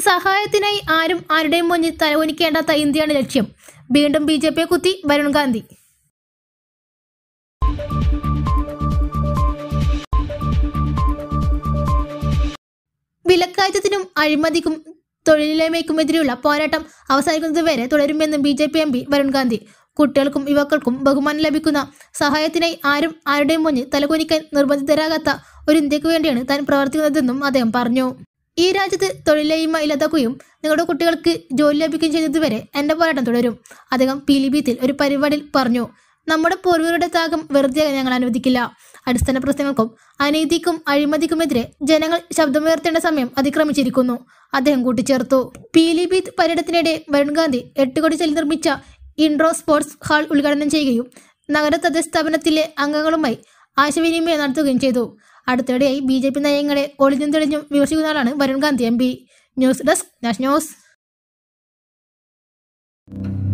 സഹായത്തിനായി ആരും ആരുടെയും മുന്നിൽ തലകുനിക്കേണ്ടാത്ത ഇന്ത്യയാണ് ലക്ഷ്യം വീണ്ടും ബി ജെ പിയെ കുത്തി വരുൺ ഗാന്ധി വിലക്കയറ്റത്തിനും അഴിമതിക്കും തൊഴിലില്ലായ്മയ്ക്കുമെതിരെയുള്ള പോരാട്ടം അവസാനിക്കുന്നതുവരെ തുടരുമെന്നും B J P M P Varun Gandhi കുട്ടികൾക്കും യുവാക്കൾക്കും ബഹുമാനം ലഭിക്കുന്ന സഹായത്തിനായി ആരും ആരുടെയും മുന്നിൽ തലകുനിക്കാൻ നിർബന്ധിതരാകാത്ത ഒരു ഇന്ത്യക്ക് വേണ്ടിയാണ് താൻ പ്രവർത്തിക്കുന്നതെന്നും അദ്ദേഹം പറഞ്ഞു ഈ രാജ്യത്ത് തൊഴിലില്ലായ്മ ഇല്ലാതാക്കുകയും നിങ്ങളുടെ കുട്ടികൾക്ക് ജോലി ലഭിക്കുകയും ചെയ്യുന്നതുവരെ എന്റെ പോരാട്ടം തുടരും അദ്ദേഹം പീലിഭീത്തിൽ ഒരു പരിപാടിയിൽ പറഞ്ഞു നമ്മുടെ പൂർവികരുടെ ത്യാഗം വെറുതെ ഞങ്ങൾ അനുവദിക്കില്ല അടിസ്ഥാന പ്രശ്നങ്ങൾക്കും അനീതിക്കും അഴിമതിക്കുമെതിരെ ജനങ്ങൾ ശബ്ദമുയർത്തേണ്ട സമയം അതിക്രമിച്ചിരിക്കുന്നു അദ്ദേഹം കൂട്ടിച്ചേർത്തു പീലിഭീത് പര്യടനത്തിനിടെ വരുൺ ഗാന്ധി എട്ട് കോടി ചെലവ് നിർമ്മിച്ച ഇൻഡോർ സ്പോർട്സ് ഹാൾ ഉദ്ഘാടനം ചെയ്യുകയും നഗര തദ്ദേശ സ്ഥാപനത്തിലെ അംഗങ്ങളുമായി ആശയവിനിമയം നടത്തുകയും ചെയ്തു അടുത്തിടെയായി ബി ജെ പി നയങ്ങളെ ഒളിഞ്ഞും തെളിഞ്ഞും വിമർശിക്കുന്ന ആളാണ് Varun Gandhi M P news desk Nash news